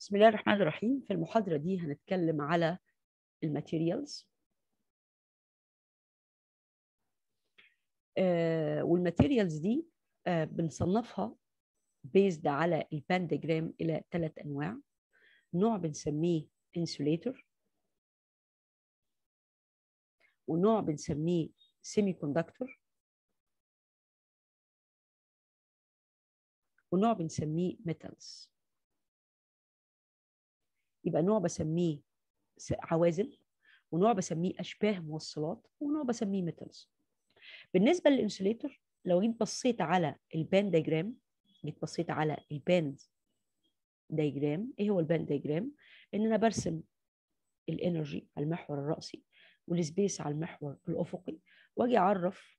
بسم الله الرحمن الرحيم في المحاضرة دي هنتكلم على الماتيريالز آه والماتيريالز دي آه بنصنفها بيزد على الباندجرام إلى ثلاث أنواع نوع بنسميه انسوليتور ونوع بنسميه سيمي كوندكتور ونوع بنسميه ميتالز يبقى نوع بسميه عوازل ونوع بسميه اشباه موصلات ونوع بسميه ميتالز بالنسبه للانسوليتور لو جيت بصيت على البان دايجرام جيت بصيت على الباند دايجرام ايه هو الباند دايجرام ان انا برسم الانرجي على المحور الرأسي والسبيس على المحور الافقي واجي اعرف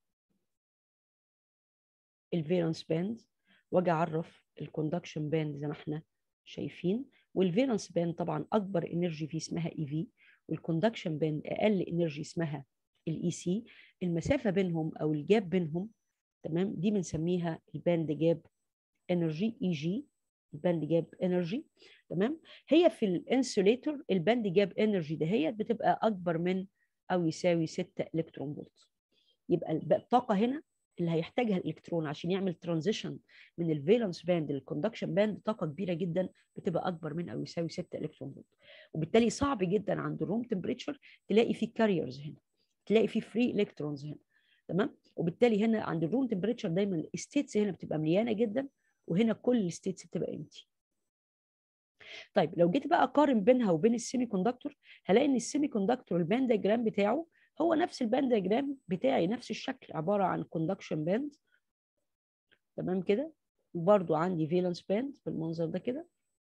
الفيرنس باند واجي اعرف الكوندكشن باند زي ما احنا شايفين والفيرنس باند طبعا اكبر انرجي فيه اسمها اي في والكوندكشن باند اقل انرجي اسمها الاي سي المسافه بينهم او الجاب بينهم تمام دي بنسميها الباند جاب انرجي اي جي الباند جاب انرجي تمام هي في الانسوليتور الباند جاب انرجي دهيت بتبقى اكبر من او يساوي 6 الكترون فولت يبقى الطاقه هنا اللي هيحتاجها الالكترون عشان يعمل ترانزيشن من الفالنس باند للكوندكشن باند طاقه كبيره جدا بتبقى اكبر من او يساوي 6 الكترون فولت وبالتالي صعب جدا عند الروم تمبريتشر تلاقي فيه كاريرز هنا تلاقي فيه فري الكترونز هنا تمام وبالتالي هنا عند الروم تمبريتشر دايما الستيتس هنا بتبقى مليانه جدا وهنا كل الستيتس بتبقى امتي طيب لو جيت بقى اقارن بينها وبين السيمي كوندكتور هلاقي ان السيمي كوندكتور الباند دياجرام بتاعه هو نفس الباند دياجرام بتاعي نفس الشكل عباره عن كوندكشن باند تمام كده وبرده عندي فالنس باند بالمنظر ده كده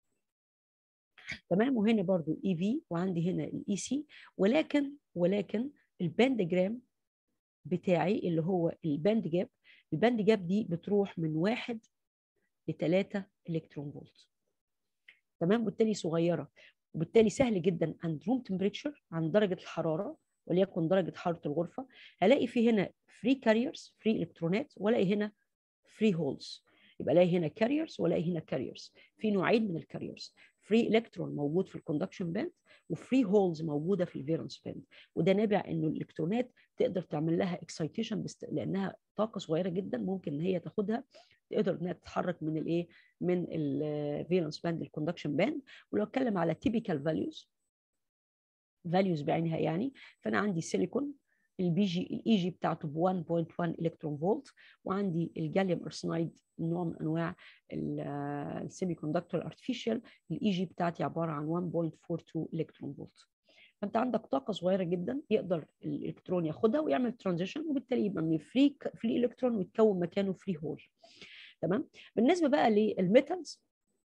تمام وهنا برضو اي في وعندي هنا الاي سي ولكن ولكن الباند جرام بتاعي اللي هو الباند جاب الباند جاب دي بتروح من واحد لثلاثة الكترون فولت تمام وبالتالي صغيره وبالتالي سهل جدا عند روم تمبريتشر عند درجه الحراره وليكن درجه حراره الغرفه هلاقي في هنا فري كاريرز فري الكترونات والاقي هنا فري هولز يبقى الاقي هنا كاريرز والاقي هنا كاريرز في نوعين من الكاريرز فري الكترون موجود في الكوندكشن باند وفري هولز موجوده في الفيرنس باند وده نابع انه الالكترونات تقدر تعمل لها اكسايتيشن بست... لانها طاقه صغيره جدا ممكن ان هي تاخدها تقدر انها تتحرك من الايه من الفيرنس باند للكوندكشن باند ولو اتكلم على تيبيكال فاليوز فاليوز بعينها يعني فانا عندي سيليكون البي جي الاي جي بتاعته ب 1.1 الكترون فولت وعندي الجاليوم ارسنايد نوع من انواع السيمي كوندكتور ارتفيشال الاي جي بتاعتي عباره عن 1.42 الكترون فولت فانت عندك طاقه صغيره جدا يقدر الالكترون ياخدها ويعمل ترانزيشن وبالتالي يبقى من فري فري الكترون ويتكون مكانه فري هول تمام بالنسبه بقى للميتالز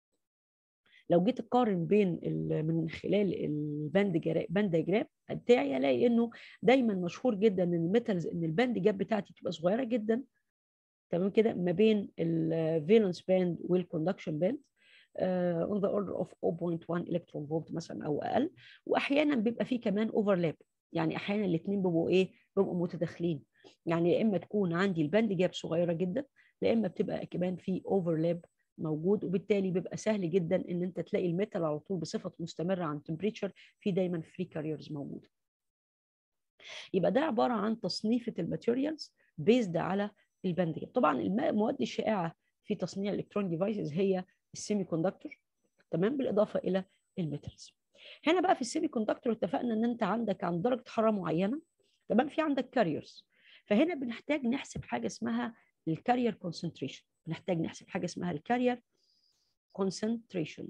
لو جيت اقارن بين من خلال الباند جرا... باند جراب بتاعي الاقي انه دايما مشهور جدا ان الميتالز ان الباند جاب بتاعتي تبقى صغيره جدا تمام كده ما بين الفالنس باند والكوندكشن باند اون ذا اوردر اوف 0.1 الكترون فولت مثلا او اقل واحيانا بيبقى فيه كمان اوفرلاب يعني احيانا الاثنين بيبقوا ايه بيبقوا متداخلين يعني يا اما تكون عندي الباند جاب صغيره جدا يا اما بتبقى كمان في اوفرلاب موجود وبالتالي بيبقى سهل جدا ان انت تلاقي الميتال على طول بصفه مستمره عن تمبريتشر في دايما فري كاريرز موجوده يبقى ده عباره عن تصنيفه الماتيريالز بيزد على الباند جاب طبعا المواد الشائعه في تصنيع الالكترون ديفايسز هي السيمي كوندكتور تمام بالاضافه الى الميتالز هنا بقى في السيمي كوندكتور اتفقنا ان انت عندك عند درجه حراره معينه تمام في عندك كاريرز فهنا بنحتاج نحسب حاجه اسمها الكارير كونسنتريشن بنحتاج نحسب حاجه اسمها الكارير كونسنتريشن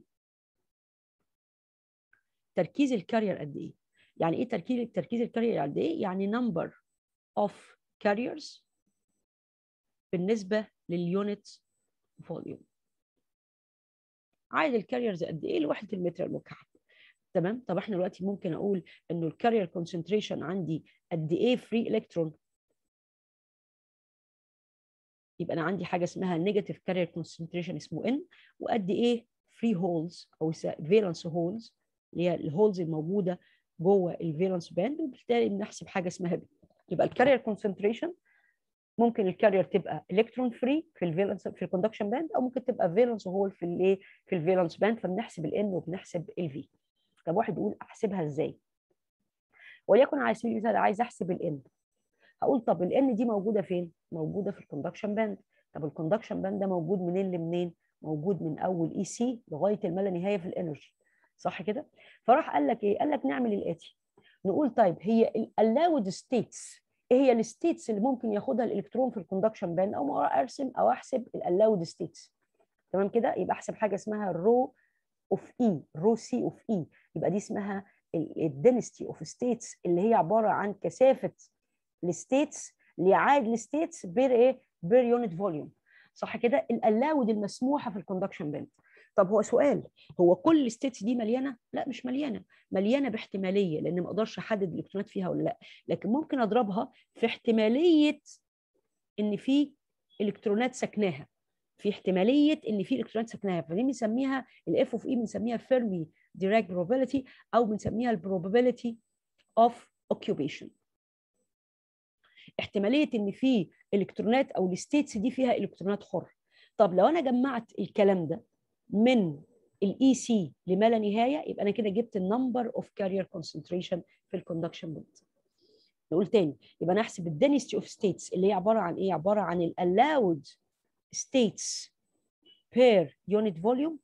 تركيز الكارير قد ايه يعني ايه تركيز تركيز الكارير قد ايه يعني نمبر اوف كاريرز بالنسبه لليونت فوليوم عدد الكاريرز قد ايه لوحده المتر المكعب تمام طب احنا دلوقتي ممكن اقول انه الكارير كونسنتريشن عندي قد ايه فري الكترون يبقى انا عندي حاجه اسمها نيجاتيف كارير كونسنتريشن اسمه ان وقد ايه فري هولز او فالنس هولز اللي هي الهولز الموجوده جوه الفالنس باند وبالتالي بنحسب حاجه اسمها بي يبقى الكارير كونسنتريشن ممكن الكارير تبقى الكترون فري في الفالنس في الكوندكشن باند او ممكن تبقى فالنس هول في الايه في الفالنس باند فبنحسب الان وبنحسب الفي طب واحد يقول احسبها ازاي وليكن على سبيل المثال عايز احسب الان هقول طب الان دي موجوده فين موجوده في الكوندكشن باند طب الكوندكشن باند ده موجود منين لمنين موجود من اول اي سي لغايه الما لا نهايه في الانرجي صح كده فراح قال لك ايه قال لك نعمل الاتي نقول طيب هي الالاود ستيتس ايه هي الستيتس اللي ممكن ياخدها الالكترون في الكوندكشن باند او ارسم او احسب الالاود ستيتس تمام كده يبقى احسب حاجه اسمها الرو اوف اي رو سي اوف اي يبقى دي اسمها الدنستي اوف ستيتس اللي هي عباره عن كثافه الستيتس لعاد الستيتس بير ايه بير يونت فوليوم صح كده الالاود المسموحه في الكوندكشن باند طب هو سؤال هو كل الستيتس دي مليانه لا مش مليانه مليانه باحتماليه لان ما اقدرش احدد الالكترونات فيها ولا لا لكن ممكن اضربها في احتماليه ان في الكترونات سكناها في احتماليه ان في الكترونات سكناها فدي بنسميها الاف اوف اي بنسميها فيرمي ديراك probability او بنسميها البروبابيلتي اوف اوكيوبيشن احتماليه ان في الكترونات او الستيتس دي فيها الكترونات حره طب لو انا جمعت الكلام ده من الاي سي لما لا نهايه يبقى انا كده جبت النمبر اوف كارير كونسنتريشن في الكوندكشن بند نقول تاني يبقى انا احسب الدنسيتي اوف ستيتس اللي هي عباره عن ايه عباره عن الالاود ستيتس بير يونت فوليوم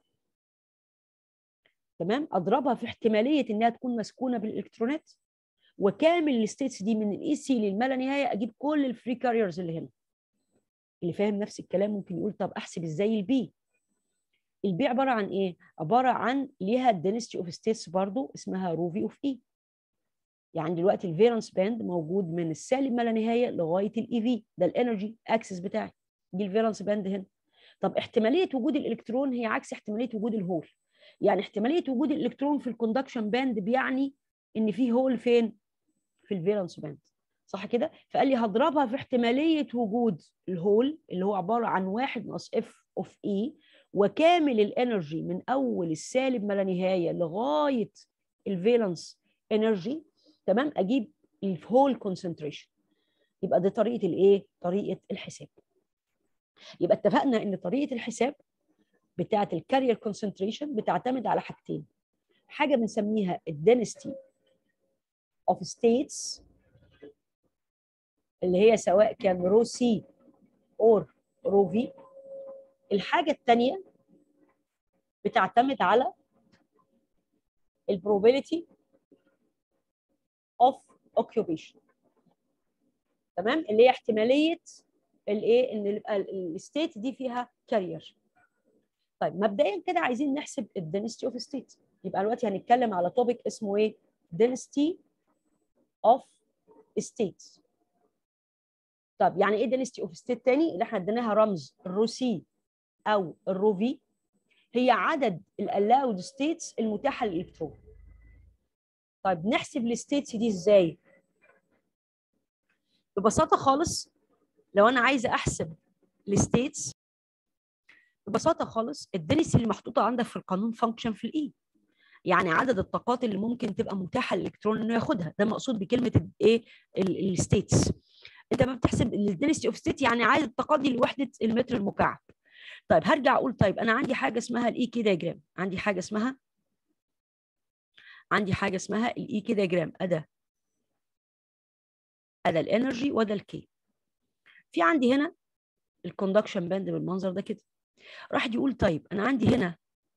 تمام اضربها في احتماليه انها تكون مسكونه بالالكترونات وكامل الستيتس دي من الاي سي للما لا نهايه اجيب كل الفري كاريرز اللي هنا اللي فاهم نفس الكلام ممكن يقول طب احسب ازاي البي البي عباره عن ايه عباره عن ليها الدنسيتي اوف ستيتس برضو اسمها رو في اوف اي يعني دلوقتي الفيرنس باند موجود من السالب ما لا نهايه لغايه الاي في ده الانرجي اكسس بتاعي دي الفيرنس باند هنا طب احتماليه وجود الالكترون هي عكس احتماليه وجود الهول يعني احتماليه وجود الالكترون في الكوندكشن باند بيعني ان في هول فين في الفالنس باند صح كده فقال لي هضربها في احتماليه وجود الهول اللي هو عباره عن واحد ناقص اف اوف اي وكامل الانرجي من اول السالب ما لا نهايه لغايه الفالنس انرجي تمام اجيب الهول كونسنتريشن يبقى دي طريقه الايه طريقه الحساب يبقى اتفقنا ان طريقه الحساب بتاعه الكارير كونسنتريشن بتعتمد على حاجتين حاجه بنسميها الدنستي اوف ستيتس اللي هي سواء كان رو سي اور رو في الحاجه الثانيه بتعتمد على البروبابيلتي اوف اوكيوبيشن تمام اللي هي احتماليه الايه ان يبقى الستيت دي فيها كارير طيب مبدئيا كده عايزين نحسب الدنستي اوف ستيت يبقى دلوقتي هنتكلم على توبيك اسمه ايه density of states طب يعني ايه density of state تاني اللي احنا اديناها رمز الرو سي او الرو في هي عدد الالاود ستيتس المتاحه للالكترون طيب نحسب الستيتس دي ازاي ببساطه خالص لو انا عايزه احسب الستيتس ببساطه خالص الدنسي اللي محطوطه عندك في القانون فانكشن في الاي يعني عدد الطاقات اللي ممكن تبقى متاحه للالكترون انه ياخدها ده مقصود بكلمه ايه الستيتس انت ما بتحسب الدنسيتي اوف ستيت يعني عدد الطاقات دي لوحده المتر المكعب طيب هرجع اقول طيب انا عندي حاجه اسمها الاي كي دايجرام عندي حاجه اسمها عندي حاجه اسمها الاي كي دايجرام ادا ادا الانرجي وده الكي في عندي هنا الكوندكشن باند بالمنظر ده كده راح يقول طيب انا عندي هنا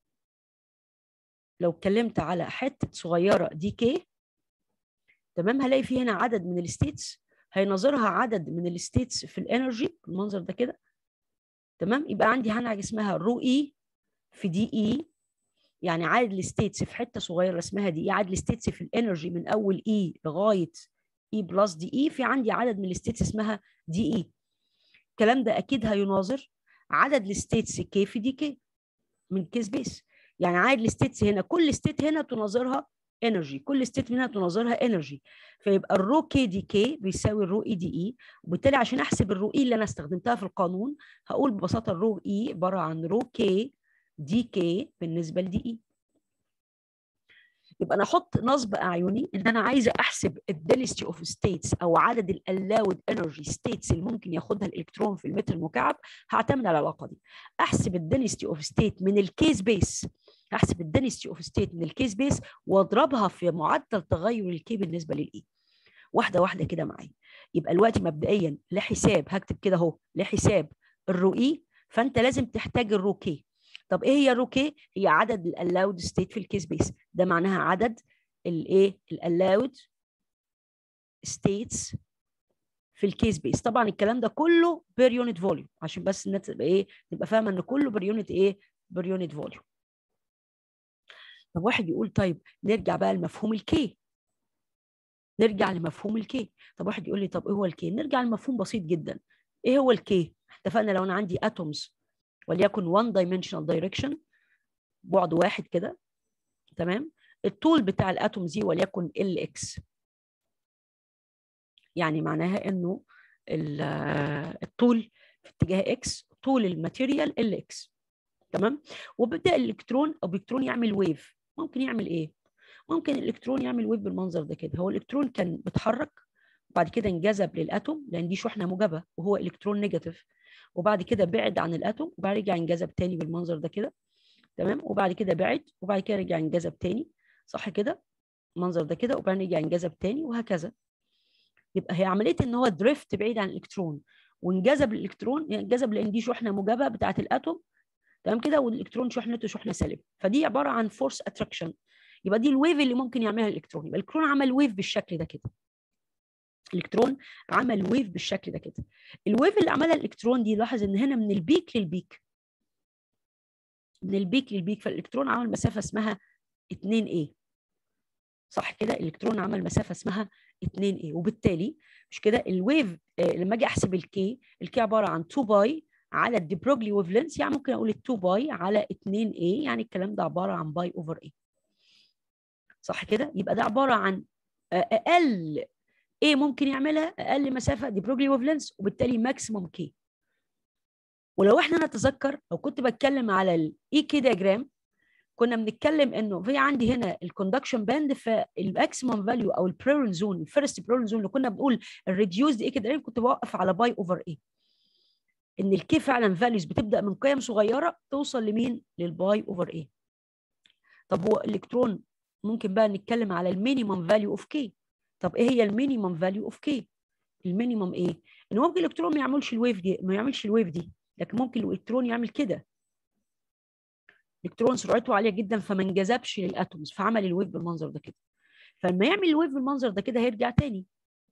لو اتكلمت على حته صغيره دي كي تمام هلاقي في هنا عدد من الستيتس هينظرها عدد من الستيتس في الانرجي بالمنظر ده كده تمام يبقى عندي هنا حاجه اسمها رو اي في دي اي يعني عدد الستيتس في حته صغيره اسمها دي اي عدد الستيتس في الانرجي من اول اي لغايه اي بلس دي اي في عندي عدد من الستيتس اسمها دي اي الكلام ده اكيد هيناظر عدد الستيتس كي في دي كي من كي سبيس يعني عدد الستيتس هنا كل ستيت هنا تناظرها انرجي كل ستيت منها تناظرها انرجي فيبقى الرو كي دي كي بيساوي الرو اي دي اي وبالتالي عشان احسب الرو اي اللي انا استخدمتها في القانون هقول ببساطه الرو اي عباره عن رو كي دي كي بالنسبه لدي اي يبقى انا احط نصب اعيني ان انا عايزه احسب الدنسيتي اوف ستيتس او عدد الالاود انرجي ستيتس اللي ممكن ياخدها الالكترون في المتر المكعب هعتمد على العلاقه دي احسب الدنسيتي اوف ستيت من الكيس بيس احسب الدنسيتي اوف ستيت من الكيس بيس واضربها في معدل تغير الكي بالنسبه للاي واحده واحده كده معايا يبقى الوقت مبدئيا لحساب هكتب كده اهو لحساب الرو اي فانت لازم تحتاج الرو كي طب ايه هي الرو كي هي عدد الالاود ستيت في الكيس بيس ده معناها عدد الايه الالاود ستيتس في الكيس بيس طبعا الكلام ده كله بير يونت فوليوم عشان بس الناس تبقى ايه تبقى فاهمه ان كله بير يونت ايه بير يونت فوليوم طب واحد يقول طيب نرجع بقى لمفهوم الكي نرجع لمفهوم الكي طب واحد يقول لي طب ايه هو الكي نرجع لمفهوم بسيط جدا ايه هو الكي اتفقنا لو انا عندي اتومز وليكن 1 dimensional direction بعد واحد كده تمام الطول بتاع الاتومز دي وليكن ال اكس يعني معناها انه الطول في اتجاه اكس طول الماتيريال ال اكس تمام وبدا الالكترون او الكترون يعمل ويف ممكن يعمل ايه ممكن الالكترون يعمل ويف بالمنظر ده كده هو الالكترون كان بيتحرك وبعد كده انجذب للاتوم لان دي شحنه موجبه وهو الكترون نيجاتيف وبعد كده بعد عن الاتوم وبعد رجع انجذب تاني بالمنظر ده كده تمام وبعد كده بعد وبعد كده رجع انجذب تاني صح كده المنظر ده كده وبعدين رجع انجذب تاني وهكذا يبقى هي عمليه ان هو دريفت بعيد عن الالكترون وانجذب الالكترون انجذب لان دي شحنه موجبه بتاعه الاتوم تمام كده والالكترون شحنته شحنه سالبه فدي عباره عن فورس اتراكشن يبقى دي الويف اللي ممكن يعملها الالكترون يبقى الالكترون عمل ويف بالشكل ده كده الالكترون عمل ويف بالشكل ده كده الويف اللي عملها الالكترون دي لاحظ ان هنا من البيك للبيك من البيك للبيك فالالكترون عمل مسافه اسمها 2 a صح كده الالكترون عمل مسافه اسمها 2 a وبالتالي مش كده الويف آه لما اجي احسب الكي الكي عباره عن 2 باي على الديبروجلي ويفلنس يعني ممكن اقول 2 باي على 2 a يعني الكلام ده عباره عن باي اوفر a صح كده يبقى ده عباره عن اقل ايه ممكن يعملها اقل مسافه دي بروجلي ويفلنس وبالتالي ماكسيموم كي ولو احنا نتذكر لو كنت بتكلم على الاي كي دياجرام كنا بنتكلم انه في عندي هنا الكوندكشن باند فالماكسيموم فاليو او البريرن زون الفيرست بريرن زون اللي كنا بنقول الريديوزد اي كي دياجرام كنت بوقف على باي اوفر اي ان الكي فعلا فاليوز بتبدا من قيم صغيره توصل لمين للباي اوفر اي طب هو الالكترون ممكن بقى نتكلم على المينيمم فاليو اوف كي طب ايه هي المينيمم فاليو اوف كي المينيمم ايه ان ممكن الالكترون ما يعملش الويف دي ما يعملش الويف دي لكن ممكن الالكترون يعمل كده الالكترون سرعته عاليه جدا فما انجذبش للاتومز فعمل الويف بالمنظر ده كده فلما يعمل الويف بالمنظر ده كده هيرجع تاني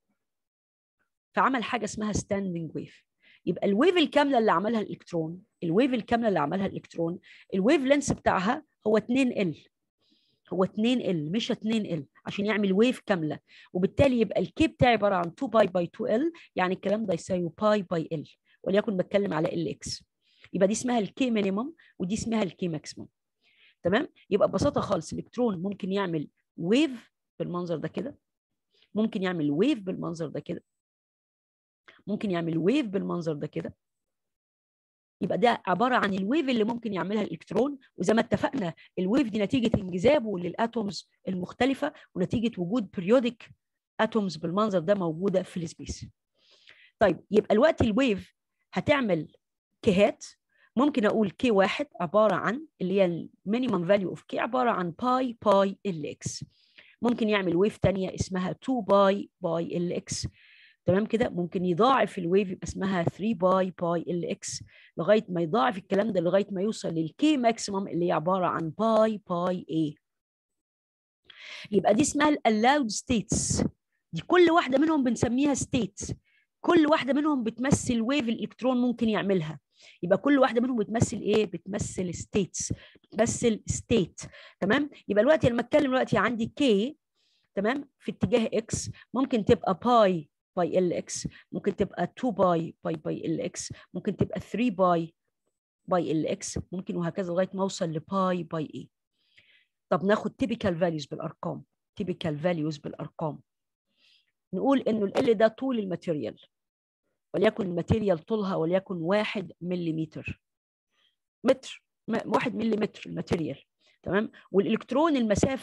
فعمل حاجه اسمها ستاندنج ويف يبقى الويف الكامله اللي عملها الالكترون الويف الكامله اللي عملها الالكترون الويف لينس بتاعها هو 2 ال هو 2 ال مش 2 ال عشان يعمل ويف كامله وبالتالي يبقى الكي بتاعي عباره عن 2 باي باي 2 ال يعني الكلام ده يساوي باي باي ال وليكن بتكلم على ال اكس يبقى دي اسمها الكي مينيمم ودي اسمها الكي ماكسيمم تمام يبقى ببساطه خالص الالكترون ممكن يعمل ويف بالمنظر ده كده ممكن يعمل ويف بالمنظر ده كده ممكن يعمل ويف بالمنظر ده كده يبقى ده عباره عن الويف اللي ممكن يعملها الالكترون وزي ما اتفقنا الويف دي نتيجه انجذابه للاتومز المختلفه ونتيجه وجود بريودك اتومز بالمنظر ده موجوده في السبيس طيب يبقى الوقت الويف هتعمل كيهات ممكن اقول كي واحد عباره عن اللي هي المينيمم فاليو اوف كي عباره عن باي باي ال اكس ممكن يعمل ويف ثانيه اسمها 2 باي باي ال اكس تمام كده ممكن يضاعف الويف يبقى اسمها 3 باي باي ال اكس لغايه ما يضاعف الكلام ده لغايه ما يوصل للكي ماكسيمم اللي هي عباره عن باي باي اي يبقى دي اسمها الالاود ستيتس دي كل واحده منهم بنسميها ستيتس كل واحده منهم بتمثل ويف الالكترون ممكن يعملها يبقى كل واحده منهم بتمثل ايه بتمثل ستيتس بتمثل ستيت تمام يبقى دلوقتي لما اتكلم دلوقتي عندي كي تمام في اتجاه اكس ممكن تبقى باي باي ال اكس ممكن تبقى 2 باي باي باي ال اكس ممكن تبقى 3 باي باي ال اكس ممكن وهكذا لغايه ما اوصل لباي باي اي طب ناخد تيبيكال فاليوز بالارقام تيبيكال فاليوز بالارقام نقول انه ال ده طول الماتيريال وليكن الماتيريال طولها وليكن 1 ملم متر 1 ملم الماتيريال تمام والالكترون المسافه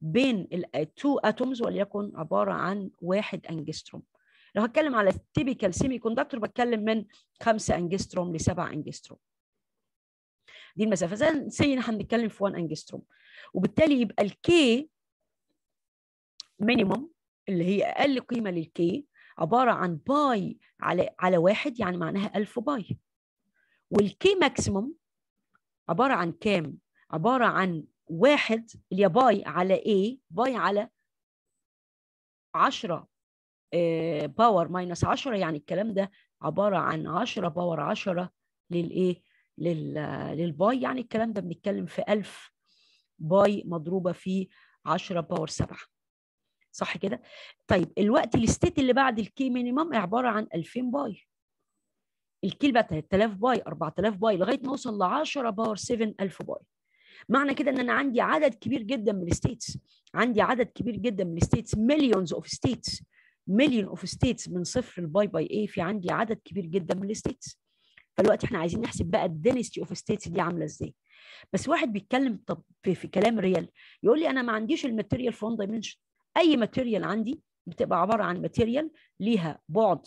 بين التو اتومز وليكن عباره عن واحد انجستروم لو هتكلم على التيبيكال سيمي كوندكتور بتكلم من 5 انجستروم ل 7 انجستروم دي المسافه زي سي احنا بنتكلم في 1 انجستروم وبالتالي يبقى الكي مينيموم اللي هي اقل قيمه للكي عباره عن باي على على واحد يعني معناها 1000 باي والكي ماكسيموم عباره عن كام؟ عباره عن واحد اللي هي باي على ايه؟ باي على 10 باور ماينس 10 يعني الكلام ده عباره عن 10 باور 10 للايه؟ لل للباي يعني الكلام ده بنتكلم في 1000 باي مضروبه في 10 باور 7 صح كده؟ طيب الوقت الستيت اللي بعد الكي مينيمم عباره عن 2000 باي الكيل بقى 3000 باي 4000 باي لغايه ما اوصل ل 10 باور 7000 باي معنى كده ان انا عندي عدد كبير جدا من الستيتس عندي عدد كبير جدا من الستيتس مليونز اوف ستيتس مليون اوف ستيتس من صفر لباي باي ايه في عندي عدد كبير جدا من الستيتس فالوقت احنا عايزين نحسب بقى الدينستي اوف ستيتس دي عامله ازاي بس واحد بيتكلم طب في, في كلام ريال يقول لي انا ما عنديش الماتيريال في 1 دايمنشن اي ماتيريال عندي بتبقى عباره عن ماتيريال ليها بعد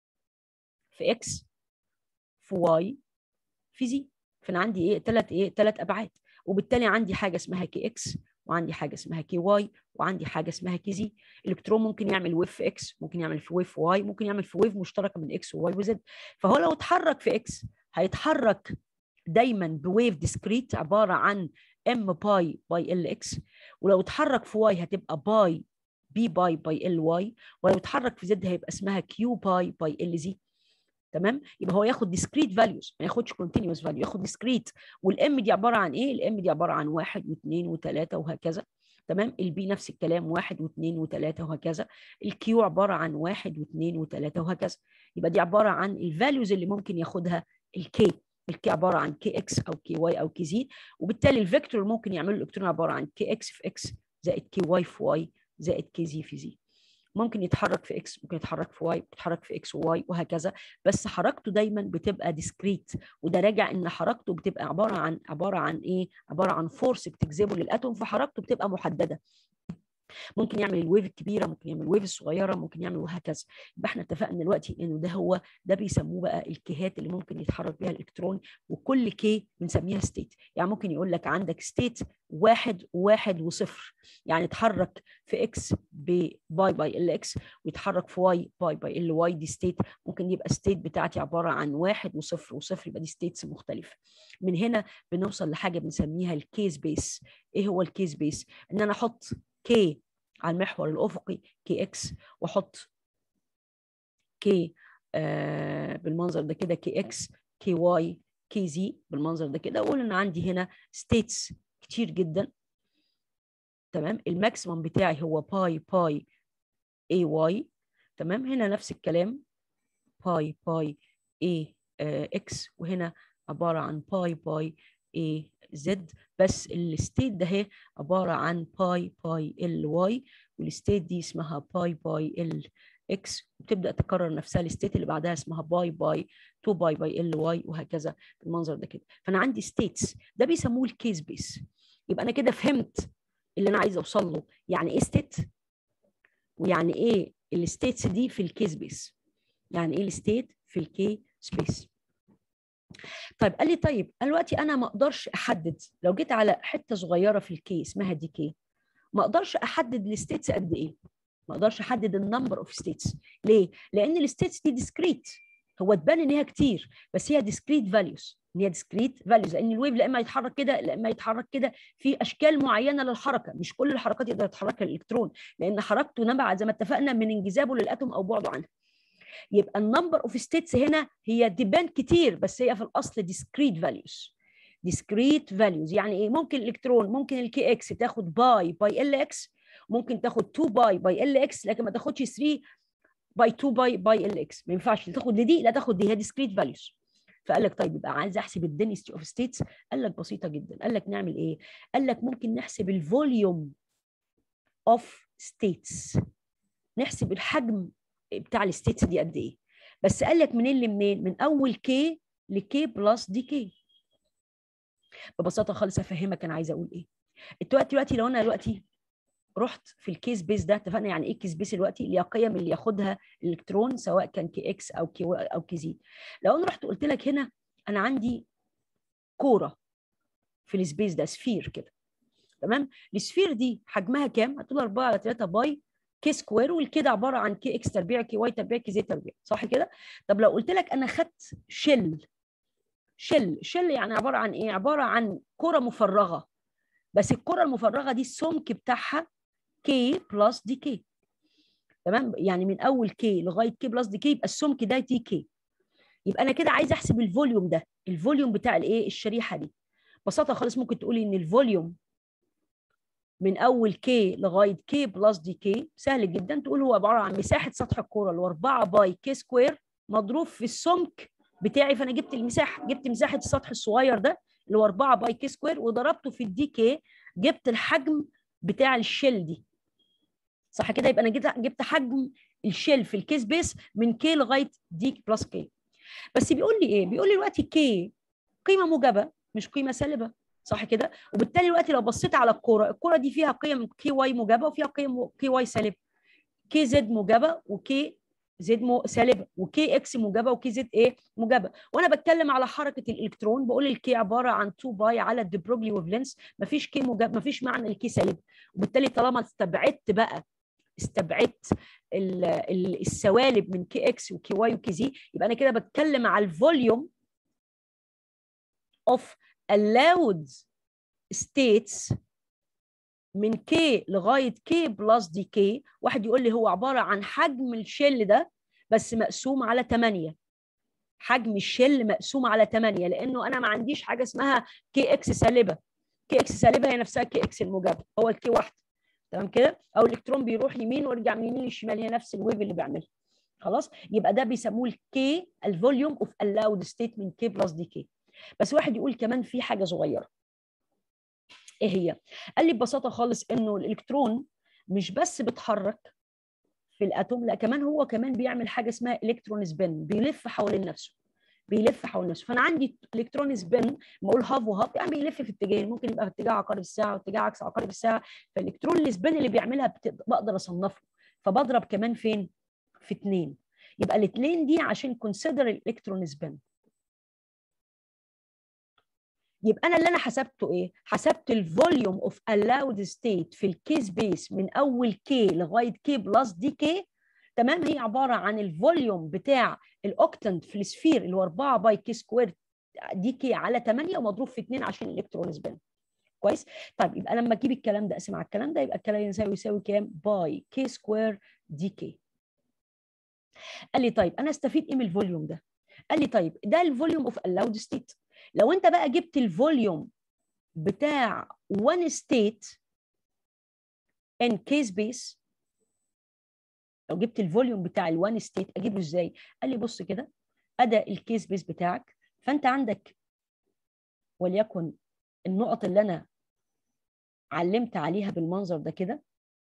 في اكس في واي في زي فانا عندي ايه ثلاث ايه ثلاث ابعاد وبالتالي عندي حاجه اسمها كي اكس وعندي حاجه اسمها كي واي وعندي حاجه اسمها كي زي الكترون ممكن يعمل ويف في اكس ممكن يعمل في ويف واي ممكن يعمل في ويف مشتركه من اكس وواي وزد فهو لو اتحرك في اكس هيتحرك دايما بويف ديسكريت عباره عن ام باي باي ال اكس ولو اتحرك في واي هتبقى باي بي باي باي ال واي ولو اتحرك في زد هيبقى اسمها كيو باي باي ال زي تمام يبقى هو ياخد ديسكريت فاليوز ما ياخدش كونتينوس فاليو ياخد ديسكريت والام دي عباره عن ايه الام دي عباره عن واحد واثنين وثلاثه وهكذا تمام البي نفس الكلام واحد واثنين وثلاثه وهكذا الكيو عباره عن واحد واثنين وثلاثه وهكذا يبقى دي عباره عن الفاليوز اللي ممكن ياخدها الكي الكي عباره عن كي اكس او كي واي او كي زي وبالتالي الفيكتور اللي ممكن يعمله الالكترون عباره عن كي اكس في اكس زائد كي واي في واي زائد كي زي في زي ممكن يتحرك في اكس ممكن يتحرك في واي يتحرك في اكس وواي وهكذا بس حركته دايما بتبقى ديسكريت وده راجع ان حركته بتبقى عباره عن عباره عن ايه عباره عن فورس بتجذبه للاتوم فحركته بتبقى محدده ممكن يعمل الويف الكبيره ممكن يعمل الويف الصغيره ممكن يعمل وهكذا يبقى احنا اتفقنا دلوقتي انه ده هو ده بيسموه بقى الكيهات اللي ممكن يتحرك بيها الالكترون وكل كي بنسميها ستيت يعني ممكن يقول لك عندك ستيت واحد وواحد وصفر يعني يتحرك في اكس بباي باي ال اكس ويتحرك في واي باي باي ال واي دي ستيت ممكن يبقى ستيت بتاعتي عباره عن واحد وصفر وصفر يبقى دي ستيتس مختلفه من هنا بنوصل لحاجه بنسميها الكيس بيس ايه هو الكيس بيس ان انا احط كي على المحور الافقي كي اكس واحط كي آه بالمنظر ده كده كي اكس كي واي كي زي بالمنظر ده كده اقول ان عندي هنا ستيتس كتير جدا تمام الماكسيمم بتاعي هو باي باي اي واي تمام هنا نفس الكلام باي باي اي اكس وهنا عباره عن باي باي اي زد بس الستيت ده هي عباره عن باي باي ال واي والستيت دي اسمها باي باي ال اكس وتبدا تكرر نفسها الستيت اللي بعدها اسمها باي باي 2 باي باي ال واي وهكذا بالمنظر ده كده فانا عندي ستيتس ده بيسموه الكيس بيس يبقى انا كده فهمت اللي انا عايزه اوصل له يعني ايه ستيت ويعني ايه الستيتس دي في الكيس بيس يعني ايه الستيت في الكي سبيس طيب قال لي طيب دلوقتي انا ما اقدرش احدد لو جيت على حته صغيره في الكي اسمها دي كي ما اقدرش احدد الستيتس قد ايه ما اقدرش احدد النمبر اوف ستيتس ليه لان الستيتس دي ديسكريت هو تبان ان هي كتير بس هي ديسكريت فاليوز ان هي ديسكريت فاليوز لان الويف لا اما يتحرك كده لا اما يتحرك كده في اشكال معينه للحركه مش كل الحركات يقدر يتحركها الالكترون لان حركته نبع زي ما اتفقنا من انجذابه للاتوم او بعده عنها يبقى النمبر اوف ستيتس هنا هي ديبان كتير بس هي في الاصل ديسكريت فاليوز ديسكريت فاليوز يعني ايه ممكن الالكترون ممكن الكي اكس تاخد باي باي ال اكس ممكن تاخد 2 باي باي ال اكس لكن ما تاخدش 3 باي 2 باي باي ال اكس ما ينفعش تاخد لدي لا تاخد دي هي ديسكريت فاليوز فقال لك طيب يبقى عايز احسب الدنسيتي اوف ستيتس قال لك بسيطه جدا قال لك نعمل ايه قال لك ممكن نحسب الفوليوم اوف ستيتس نحسب الحجم بتاع الستيتس دي قد ايه بس قال لك منين لمنين من اول كي لكي بلس دي كي ببساطه خالص افهمك انا عايزه اقول ايه دلوقتي دلوقتي لو انا دلوقتي رحت في الكيس بيس ده اتفقنا يعني ايه الكيس بيس دلوقتي اللي هي القيم اللي ياخدها الالكترون سواء كان كي اكس او كي او كي زي لو انا رحت قلت لك هنا انا عندي كوره في السبيس ده سفير كده تمام السفير دي حجمها كام هتقول 4 على 3 باي كي سكوير والكده عباره عن كي اكس تربيع كي واي تربيع كي زي تربيع صح كده طب لو قلت لك انا خدت شل شل شل يعني عباره عن ايه عباره عن كره مفرغه بس الكره المفرغه دي السمك بتاعها كي بلس دي كي تمام يعني من اول كي لغايه كي بلس دي كي يبقى السمك ده تي كي يبقى انا كده عايز احسب الفوليوم ده الفوليوم بتاع الايه الشريحه دي ببساطه خالص ممكن تقولي ان الفوليوم من اول كي لغايه كي بلس دي كي سهل جدا تقول هو عباره عن مساحه سطح الكوره اللي هو 4 باي كي سكوير مضروب في السمك بتاعي فانا جبت المساحه جبت مساحه السطح الصغير ده اللي هو 4 باي كي سكوير وضربته في الدي كي جبت الحجم بتاع الشيل دي صح كده يبقى انا جبت جبت حجم الشيل في الكيس بيس من كي لغايه دي بلس كي بس بيقول لي ايه بيقول لي دلوقتي كي قيمه موجبه مش قيمه سالبه صح كده وبالتالي دلوقتي لو بصيت على الكوره الكوره دي فيها قيم كي واي موجبه وفيها قيم كي واي سالبه كي زد موجبه وكي زد مو سالبه وكي اكس موجبه وكي زد ايه موجبه وانا بتكلم على حركه الالكترون بقول الكي عباره عن 2 باي على الدبروجلي ويفلنس مفيش كي موجب مفيش معنى الكي سالب وبالتالي طالما استبعدت بقى استبعدت السوالب من كي اكس وكي واي وكي زي يبقى انا كده بتكلم على الفوليوم of allowed states من كي لغايه كي بلس دي كي واحد يقول لي هو عباره عن حجم الشل ده بس مقسوم على 8 حجم الشل مقسوم على 8 لانه انا ما عنديش حاجه اسمها كي اكس سالبه كي اكس سالبه هي نفسها كي اكس الموجبه هو الكي واحده تمام كده او الالكترون بيروح يمين ويرجع من يمين للشمال هي نفس الويف اللي بيعملها خلاص يبقى ده بيسموه الكي الفوليوم اوف الاود ستيت من كي بلس دي كي بس واحد يقول كمان في حاجه صغيره ايه هي قال لي ببساطه خالص انه الالكترون مش بس بيتحرك في الاتوم لا كمان هو كمان بيعمل حاجه اسمها الكترون سبين بيلف حوالين نفسه بيلف حول نفسه فانا عندي الكترون سبين بقول هاف وهاف يعني بيلف في اتجاهين ممكن يبقى في اتجاه عقارب الساعه واتجاه عكس عقارب الساعه فالالكترون السبين اللي بيعملها بقدر اصنفه فبضرب كمان فين في اثنين يبقى الاثنين دي عشان كونسيدر الالكترون سبين يبقى انا اللي انا حسبته ايه حسبت الفوليوم اوف allowed ستيت في الكيس بيس من اول كي لغايه كي بلس دي كي تمام هي عباره عن الفوليوم بتاع الاوكتنت في السفير اللي هو 4 باي كي سكوير دي كي على 8 ومضروب في 2 عشان الالكترون سبين كويس طيب يبقى لما اجيب الكلام ده اقسم على الكلام ده يبقى الكلام يساوي يساوي كام باي كي سكوير دي كي قال لي طيب انا استفيد ايه من الفوليوم ده قال لي طيب ده الفوليوم اوف allowed ستيت لو انت بقى جبت الفوليوم بتاع one state in case base لو جبت الفوليوم بتاع الوان ستيت اجيبه ازاي قال لي بص كده ادى الكيس بيس بتاعك فانت عندك وليكن النقط اللي انا علمت عليها بالمنظر ده كده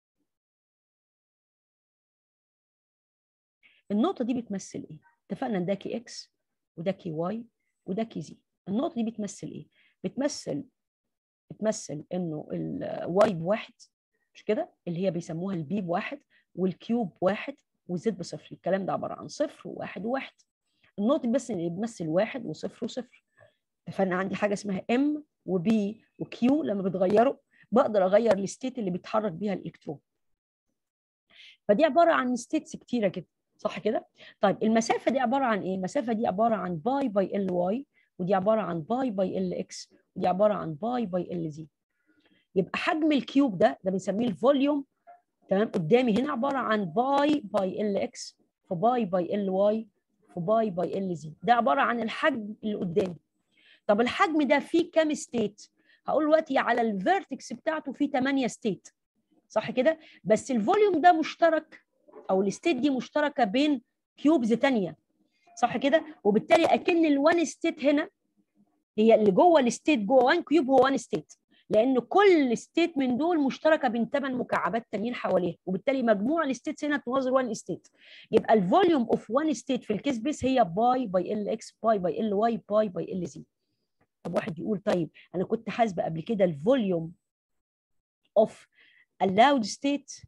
النقطه دي بتمثل ايه اتفقنا ان ده كي اكس وده كي واي وده كي زي النقطه دي بتمثل ايه بتمثل بتمثل انه الواي بواحد مش كده اللي هي بيسموها البي بواحد والكيوب واحد والزد بصفر الكلام ده عباره عن صفر وواحد وواحد النقطه بس اللي بتمثل واحد وصفر وصفر فانا عندي حاجه اسمها ام وبي وكيو لما بتغيروا بقدر اغير الستيت اللي بيتحرك بيها الالكترون فدي عباره عن ستيتس كتيره كده صح كده طيب المسافه دي عباره عن ايه المسافه دي عباره عن باي باي ال واي ودي عباره عن باي باي ال اكس ودي عباره عن باي باي ال زي يبقى حجم الكيوب ده ده بنسميه الفوليوم تمام قدامي هنا عباره عن باي باي ال اكس في باي باي ال واي في باي باي ال زي ده عباره عن الحجم اللي قدامي طب الحجم ده فيه كام ستيت هقول دلوقتي على الفيرتكس بتاعته فيه 8 ستيت صح كده بس الفوليوم ده مشترك او الستيت دي مشتركه بين كيوبز ثانيه صح كده وبالتالي اكن الوان ستيت هنا هي اللي جوه الستيت جوه وان كيوب هو وان ستيت لان كل ستيت من دول مشتركه بين ثمان مكعبات تانيين حواليها وبالتالي مجموع الستيتس هنا تناظر 1 ستيت يبقى الفوليوم اوف 1 ستيت في الكيس بيس هي باي باي ال اكس باي باي ال واي باي باي ال زي طب واحد يقول طيب انا كنت حاسبه قبل كده الفوليوم اوف allowed state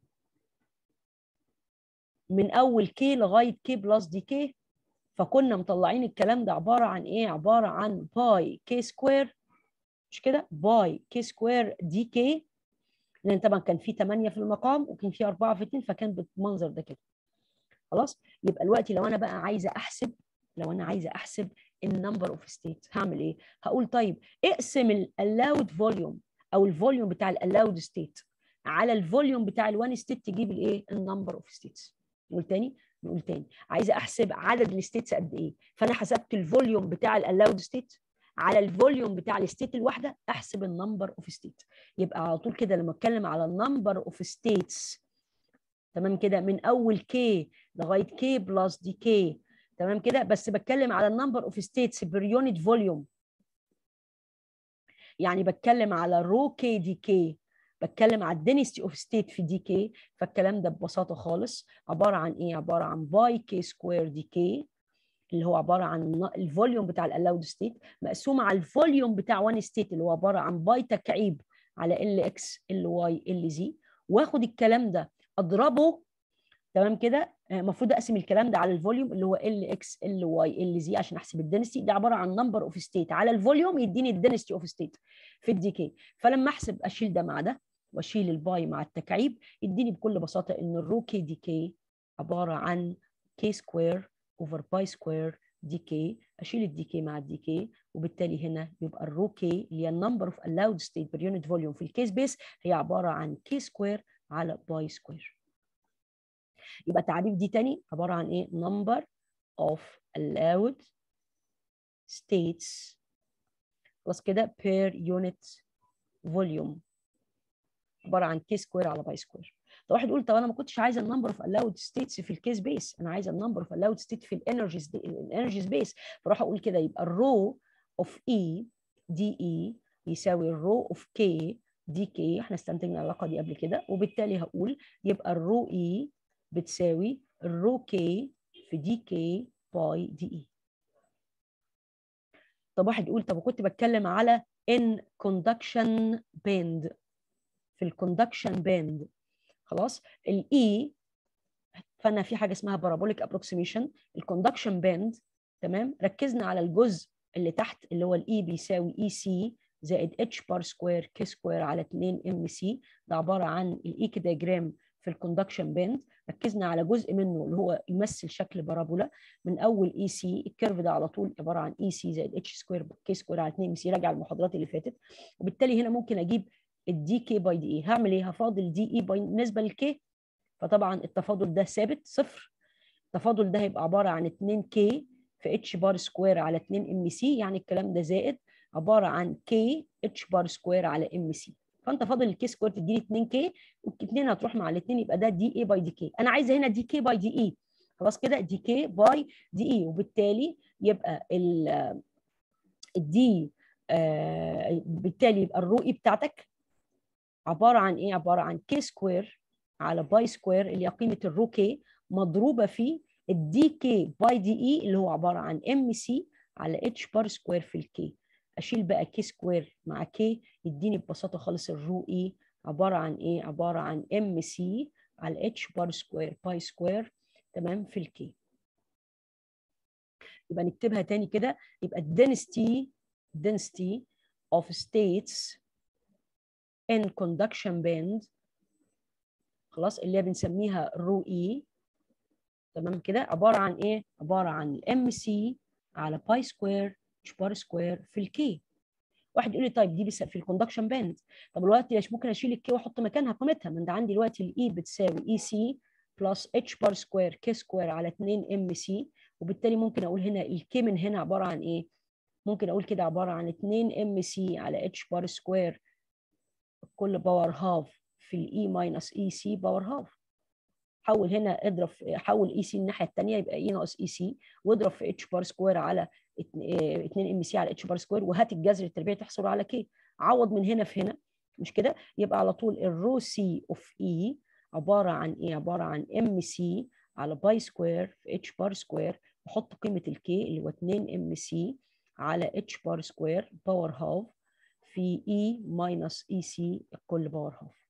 من اول كي لغايه كي بلس دي كي فكنا مطلعين الكلام ده عباره عن ايه عباره عن باي كي سكوير مش كده باي كي سكوير دي كي لان طبعا كان في 8 في المقام وكان في 4 في 2 فكان بالمنظر ده كده خلاص يبقى دلوقتي لو انا بقى عايزه احسب لو انا عايزه احسب النمبر اوف ستيت هعمل ايه هقول طيب اقسم الالاود فوليوم او الفوليوم بتاع الالاود ستيت على الفوليوم بتاع الوان ستيت تجيب الايه النمبر اوف ستيتس نقول تاني نقول تاني عايزه احسب عدد الستيتس قد ايه فانا حسبت الفوليوم بتاع الالاود ستيت على الفوليوم بتاع الستيت الواحده احسب النمبر اوف ستيت يبقى على طول كده لما اتكلم على النمبر اوف ستيتس تمام كده من اول كي لغايه كي بلس دي كي تمام كده بس بتكلم على النمبر اوف ستيتس بير يونت فوليوم يعني بتكلم على رو كي دي كي بتكلم على الدينستي اوف ستيت في دي كي فالكلام ده ببساطه خالص عباره عن ايه عباره عن باي كي سكوير دي كي اللي هو عباره عن الفوليوم بتاع الالاود ستيت مقسوم على الفوليوم بتاع وان ستيت اللي هو عباره عن باي تكعيب على ال اكس ال واي ال زي واخد الكلام ده اضربه تمام كده المفروض اقسم الكلام ده على الفوليوم اللي هو ال اكس ال واي ال زي عشان احسب الدنستي ده عباره عن نمبر اوف ستيت على الفوليوم يديني الدنستي اوف ستيت في الدي كي فلما احسب اشيل ده مع ده واشيل الباي مع التكعيب يديني بكل بساطه ان الرو كي دي كي عباره عن كي سكوير اوفر باي سكوير دي كي اشيل الدي كي مع الدي كي وبالتالي هنا يبقى الرو كي اللي هي النمبر اوف allowed ستيت بير يونت فوليوم في الكيس بيس هي عباره عن كي سكوير على باي سكوير يبقى التعريف دي تاني عباره عن ايه number of allowed states خلاص كده per unit volume عباره عن كي سكوير على باي سكوير طب واحد يقول طب انا ما كنتش عايز النمبر اوف allowed states في الكيس بيس انا عايز النمبر اوف allowed state في الانرجي الانرجي سبيس فراح اقول كده يبقى الرو اوف اي دي اي يساوي الرو اوف كي دي كي احنا استنتجنا العلاقه دي قبل كده وبالتالي هقول يبقى الرو اي بتساوي الرو كي في دي كي باي دي اي طب واحد يقول طب كنت بتكلم على ان كوندكشن باند في الكوندكشن باند خلاص الاي فانا في حاجه اسمها بارابوليك ابروكسيميشن الكوندكشن باند تمام ركزنا على الجزء اللي تحت اللي هو الاي بيساوي اي سي زائد اتش بار سكوير كي سكوير على 2 ام سي ده عباره عن الايك دياجرام في الكوندكشن باند ركزنا على جزء منه اللي هو يمثل شكل بارابولا من اول اي سي الكيرف ده على طول عباره عن اي سي زائد اتش سكوير كي سكوير على 2 ام سي راجع المحاضرات اللي فاتت وبالتالي هنا ممكن اجيب الدي كي باي دي اي هعمل ايه هفاضل دي اي بالنسبه للكي فطبعا التفاضل ده ثابت صفر التفاضل ده هيبقى عباره عن 2 كي في اتش بار سكوير على 2 ام سي يعني الكلام ده زائد عباره عن كي اتش بار سكوير على ام سي فانت فاضل الكي سكوير تديني 2 كي والاثنين هتروح مع الاثنين يبقى ده دي اي باي دي كي انا عايزه هنا دي كي باي دي اي خلاص كده دي كي باي دي اي وبالتالي يبقى ال الدي آه بالتالي يبقى الرو اي بتاعتك عباره عن ايه عباره عن كي سكوير على باي سكوير اللي هي قيمه الرو كي مضروبه في الدي كي باي دي اي اللي هو عباره عن ام سي على اتش بار سكوير في الكي اشيل بقى كي سكوير مع كي يديني ببساطه خالص الرو اي عباره عن ايه عباره عن ام سي على اتش بار سكوير باي سكوير تمام في الكي يبقى نكتبها تاني كده يبقى density density of states in conduction band خلاص اللي هي بنسميها رو اي تمام كده عباره عن ايه عباره عن الام سي على باي سكوير اتش بار سكوير في الكي واحد يقول لي طيب دي بس في الكوندكشن باند طب دلوقتي ليش ممكن اشيل الكي واحط مكانها قيمتها ما انت عندي دلوقتي الاي بتساوي اي سي بلس اتش بار سكوير كي سكوير على 2 ام سي وبالتالي ممكن اقول هنا الكي من هنا عباره عن ايه ممكن اقول كده عباره عن 2 ام سي على اتش بار سكوير كل باور هاف في الاي ماينس اي سي باور هاف حول هنا اضرب حول اي سي الناحيه الثانيه يبقى اي ناقص اي سي واضرب في اتش بار سكوير على 2 ام سي على اتش بار سكوير وهات الجذر التربيعي تحصل على كي عوض من هنا في هنا مش كده يبقى على طول الرو سي اوف اي عباره عن ايه عباره عن ام سي على باي سكوير في اتش بار سكوير وحط قيمه الكي اللي هو 2 ام سي على اتش بار سكوير باور هاف في اي ماينس اي سي الكل باور هاف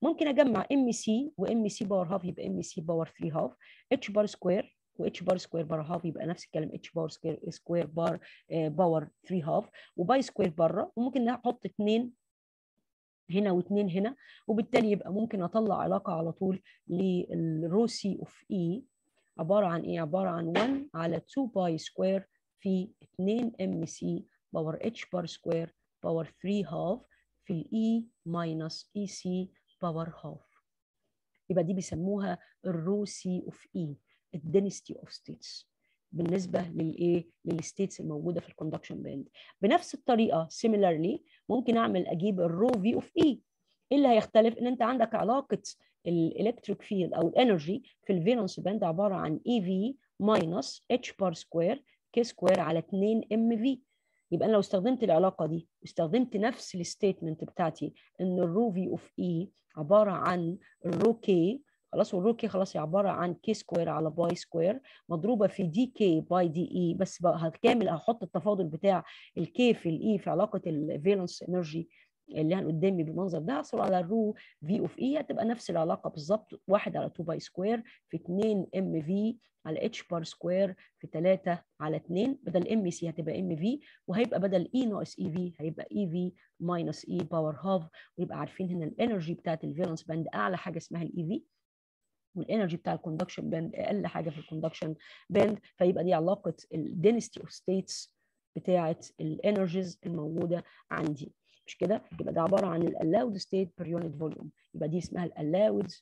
ممكن اجمع ام سي وام سي باور هاف يبقى ام سي باور 3 هاف اتش بار سكوير واتش بار سكوير بار هاف يبقى نفس الكلام اتش بار سكوير سكوير بار باور 3 هاف وباي سكوير بره وممكن نحط اثنين هنا واثنين هنا وبالتالي يبقى ممكن اطلع علاقه على طول للرو سي اوف اي عباره عن ايه؟ عباره عن 1 على 2 باي سكوير في 2 ام سي باور اتش بار سكوير باور 3 هاف في الاي ماينس اي سي باور هاف يبقى دي بيسموها الرو سي اوف اي الدنسيتي اوف ستيتس بالنسبه للايه للستيتس الموجوده في الكوندكشن باند بنفس الطريقه similarly ممكن اعمل اجيب الرو في اوف اي ايه اللي هيختلف ان انت عندك علاقه الالكتريك فيلد او الانرجي في الفالنس باند عباره عن اي في ماينس اتش بار سكوير كي سكوير على 2 ام في يبقى انا لو استخدمت العلاقه دي واستخدمت نفس الستيتمنت بتاعتي ان الرو في اوف اي عباره عن الرو كي خلاص والرو كي خلاص هي عباره عن كي سكوير على باي سكوير مضروبه في دي كي باي دي اي بس بقى هكامل هحط التفاضل بتاع الكي في الاي في علاقه الفالنس انرجي اللي انا قدامي بالمنظر ده احصل على الرو في اوف اي هتبقى نفس العلاقه بالظبط 1 على 2 باي سكوير في 2 ام في على اتش بار سكوير في 3 على 2 بدل ام سي هتبقى ام في وهيبقى بدل اي ناقص اي في هيبقى اي في ماينس اي باور هاف ويبقى عارفين هنا الانرجي بتاعت الفالنس باند اعلى حاجه اسمها الاي في والانرجي بتاع الكوندكشن باند اقل حاجه في الكوندكشن باند فيبقى دي علاقه الدنسيتي اوف ستيتس بتاعه الانرجيز الموجوده عندي مش كده يبقى ده عباره عن allowed state per unit volume يبقى دي اسمها allowed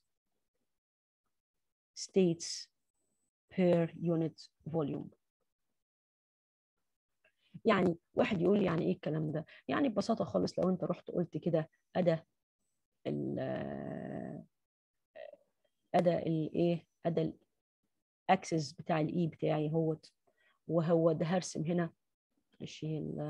states per unit volume يعني واحد يقول يعني ايه الكلام ده يعني ببساطه خالص لو انت رحت قلت كده ادى ادى الايه ادى الاكسس بتاع الاي بتاعي اهوت وهو ده هرسم هنا اشيل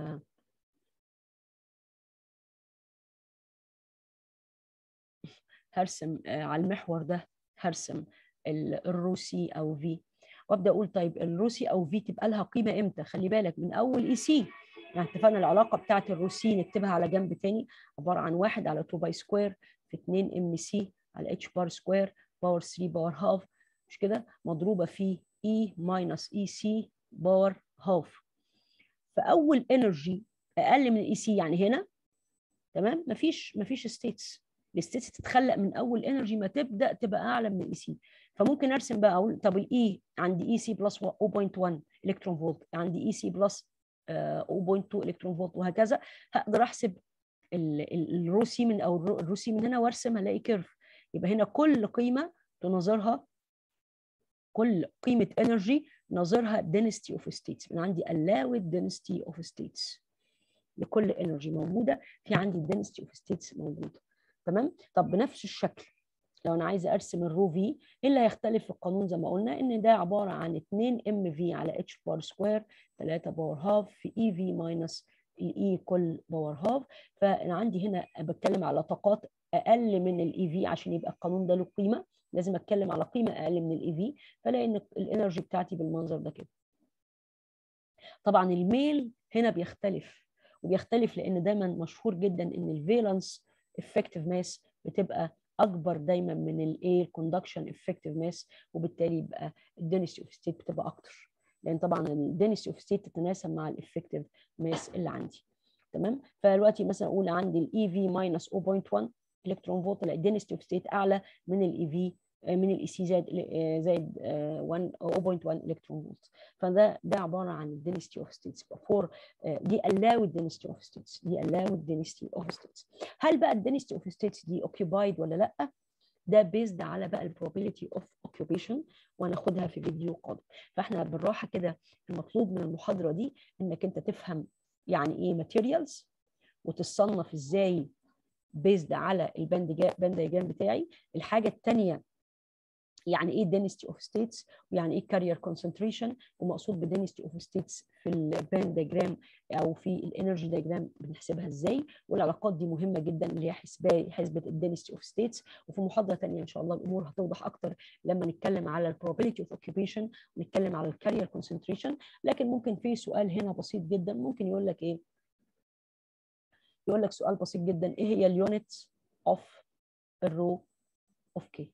هرسم على المحور ده هرسم الروسي او في وابدا اقول طيب الروسي او في تبقى لها قيمه امتى خلي بالك من اول اي سي يعني اتفقنا العلاقه بتاعت الروسي نكتبها على جنب تاني عباره عن 1 على 2 باي سكوير في 2 ام سي على اتش بار سكوير باور 3 باور هاف مش كده مضروبه في اي ماينس اي سي باور هاف فاول انرجي اقل من الاي سي يعني هنا تمام مفيش مفيش ستيتس الستيتس تتخلق من اول انرجي ما تبدا تبقى اعلى من الاي سي فممكن ارسم بقى اقول طب الاي عندي اي سي بلس 0.1 الكترون فولت عندي اي سي بلس 0.2 الكترون فولت وهكذا هقدر احسب الروسي من او الروسي من هنا وارسم الاقي كيرف يبقى هنا كل قيمه تناظرها كل قيمه انرجي ناظرها density of states من عندي allowed density of states لكل انرجي موجوده في عندي density of states موجوده تمام طب بنفس الشكل لو انا عايزه ارسم الرو في ايه اللي هيختلف في القانون زي ما قلنا ان ده عباره عن 2 ام في على اتش بار سكوير 3 باور هاف في اي في ماينس الاي كل باور هاف فانا عندي هنا بتكلم على طاقات اقل من الاي في عشان يبقى القانون ده له قيمه لازم اتكلم على قيمه اقل من الاي في فلاقي ان الانرجي بتاعتي بالمنظر ده كده طبعا الميل هنا بيختلف وبيختلف لان دايما مشهور جدا ان الفالنس افكتيف ماس بتبقى اكبر دايما من الايه الكوندكشن افكتيف ماس وبالتالي يبقى الدنسيتي اوف ستيت بتبقى اكتر لان طبعا الدنسيتي اوف ستيت تتناسب مع الافكتيف ماس اللي عندي تمام فدلوقتي مثلا اقول عندي الاي في ماينس 0.1 الكترون فولت لا الدنسيتي اوف ستيت اعلى من الاي في من الاي سي زائد زائد 1 0.1 الكترون فولت فده ده عباره عن الدنسيتي اوف ستيتس فور دي allowed density of states دي allowed density of states هل بقى الدنسيتي اوف ستيتس دي occupied ولا لا ده بيزد على بقى البروبابيلتي اوف اوكيوبيشن وهناخدها في فيديو قادم فاحنا بالراحه كده المطلوب من المحاضره دي انك انت تفهم يعني ايه ماتيريالز وتصنف ازاي بيزد على الباند باند دياجرام بتاعي الحاجه الثانيه يعني ايه density اوف ستيتس ويعني ايه كارير كونسنتريشن ومقصود بدنسيتي اوف ستيتس في الباند دياجرام او في الانرجي دياجرام بنحسبها ازاي والعلاقات دي مهمه جدا اللي هي حسبه حسبه الدنسيتي اوف ستيتس وفي محاضره ثانيه ان شاء الله الامور هتوضح اكتر لما نتكلم على البروبابيلتي اوف اوكيوبيشن ونتكلم على الكارير كونسنتريشن لكن ممكن في سؤال هنا بسيط جدا ممكن يقول لك ايه يقول لك سؤال بسيط جدا ايه هي اليونت اوف الرو اوف كي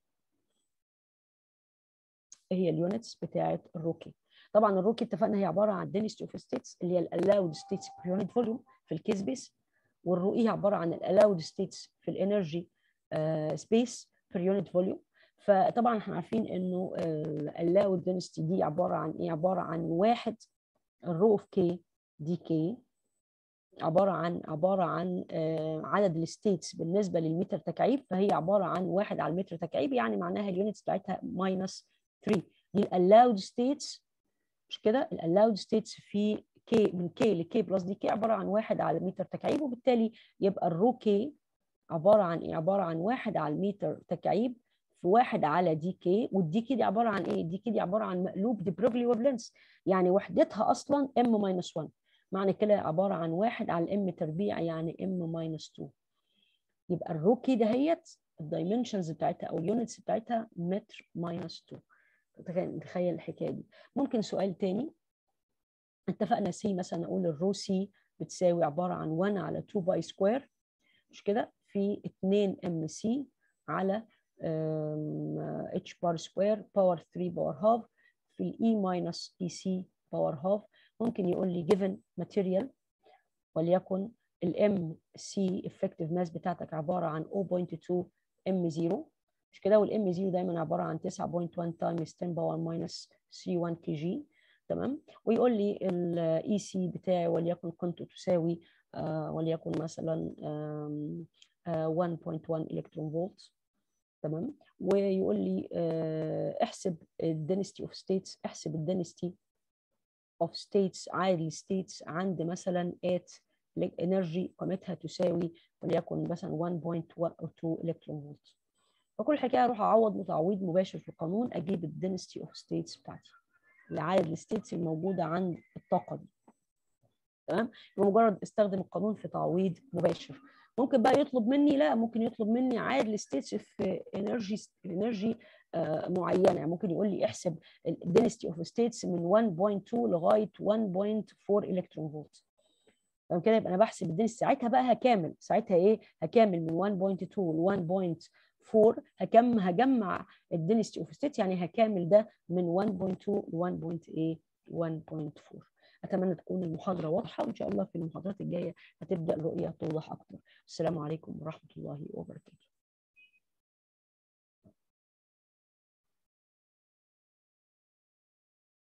هي اليونتس بتاعه الروكي طبعا الروكي اتفقنا هي عباره عن density اوف ستيتس اللي هي الالاود ستيتس per unit فوليوم في الكيس بيس والرو اي عباره عن الالاود ستيتس في الانرجي سبيس per unit فوليوم فطبعا احنا عارفين انه الالاود density دي عباره عن ايه عباره عن واحد الرو اوف كي دي كي عباره عن عباره عن عدد الستيتس بالنسبه للمتر تكعيب فهي عباره عن واحد على المتر تكعيب يعني معناها اليونتس بتاعتها ماينس 3 دي الالاود ستيتس مش كده الالاود ستيتس في كي من كي لكي بلس دي كي عباره عن واحد على متر تكعيب وبالتالي يبقى الرو كي عباره عن ايه عباره عن واحد على المتر تكعيب في واحد على دي كي والدي كي دي عباره عن ايه دي كي دي عباره عن مقلوب دي بروجلي ويفلنس يعني وحدتها اصلا ام ماينس 1 معنى كده عباره عن واحد على الام تربيع يعني ام ماينس 2 يبقى الرو كي دهيت الدايمنشنز بتاعتها او اليونتس بتاعتها متر ماينس 2 تخيل الحكايه دي ممكن سؤال تاني اتفقنا سي مثلا اقول الرو سي بتساوي عباره عن 1 على 2 باي سكوير مش كده في 2 ام سي على اتش بار سكوير باور 3 باور هاف في الاي ماينس اي سي باور هاف ممكن يقول لي given material وليكن الام سي effective mass بتاعتك عباره عن 0.2 ام 0 مش كده والام 0 دايما عباره عن 9.1 تايمز 10 باور ماينس 31 كي جي تمام ويقول لي الاي سي بتاعي وليكن كنت تساوي آه وليكن مثلا آه 1.1 الكترون فولت تمام ويقول لي آه احسب الدنستي اوف ستيتس احسب الدنستي اوف ستيتس عادي ستيتس عند مثلا 8 انرجي قيمتها تساوي وليكن مثلا 1.2 الكترون فولت فكل الحكايه اروح اعوض متعويض مباشر في القانون اجيب الدنستي اوف ستيتس بتاعتي لعدد الستيتس الموجوده عند الطاقه دي تمام بمجرد استخدم القانون في تعويض مباشر ممكن بقى يطلب مني لا ممكن يطلب مني عدد الستيتس في انرجي انرجي آه معينه يعني ممكن يقول لي احسب الدنستي اوف ستيتس من 1.2 لغايه 1.4 الكترون فولت تمام كده يبقى انا بحسب الدنستي ساعتها بقى هكامل ساعتها ايه هكامل من 1.2 ل 1.4 هكم هجمع الدنستي اوف ستيتس يعني هكامل ده من 1.2 ل 1.8 1.4 اتمنى تكون المحاضره واضحه وان شاء الله في المحاضرات الجايه هتبدا الرؤيه توضح اكتر السلام عليكم ورحمه الله وبركاته